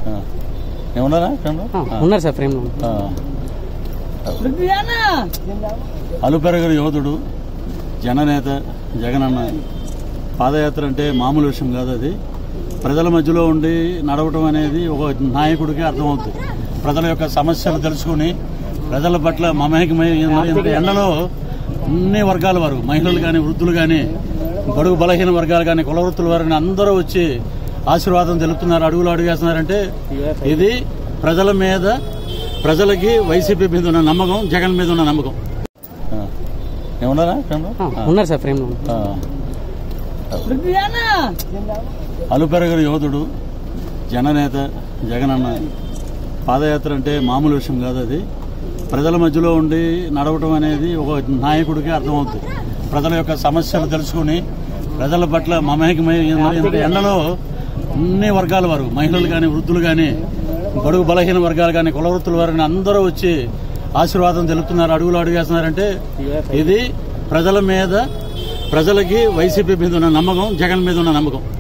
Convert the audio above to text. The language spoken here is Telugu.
ఆ. ఏమన్నారా ఫ్రెండ్ ఉన్నారు సార్ ఫ్రేమ్ లో అలుపెరగని యోధుడు జననేత జగనన్న పాదయాత్ర అంటే మామూలు విషయం కాదు అది ప్రజల మధ్యలో ఉండి నడవటం అనేది ఒక నాయకుడికి అర్థమవుతుంది ప్రజల యొక్క సమస్యలు తెలుసుకుని ప్రజల పట్ల మమేకమై ఎందుకంటే ఎండలో అన్ని వర్గాల వారు మహిళలు కానీ వృద్ధులు కానీ బడుగు బలహీన వర్గాలు కానీ కుల వృత్తుల వారు కానీ అందరూ వచ్చి ఆశీర్వాదం తెలుపుతున్నారు అడుగులు అడుగేస్తున్నారంటే ఇది ప్రజల మీద ప్రజలకి వైసీపీ మీద ఉన్న నమ్మకం జగన్ మీద ఉన్న నమ్మకం ఆ. ఏమన్నారా ఫ్రెండ్ ఉన్నారు సార్ ఫ్రేమ్ లో ఆ. అలుపెరగని యోధుడు జననేత జగనన్న పాదయాత్ర అంటే మామూలు విషయం కాదు అది ప్రజల మధ్యలో ఉండి నడవటం అనేది ఒక నాయకుడికి అర్థమవుతుంది ప్రజల యొక్క సమస్యలు తెలుసుకుని ప్రజల పట్ల మమేకమై ఎందుకంటే ఎండలో అన్ని వర్గాల వారు మహిళలు కానీ వృద్ధులు కానీ బడుగు బలహీన వర్గాలు కానీ కుల వృత్తుల వారు కానీ అందరూ వచ్చి ఆశీర్వాదం తెలుపుతున్నారు అడుగులు అడుగేస్తున్నారంటే ఇది ప్రజల మీద ప్రజలకి వైసీపీ మీద ఉన్న నమ్మకం జగన్ మీద ఉన్న నమ్మకం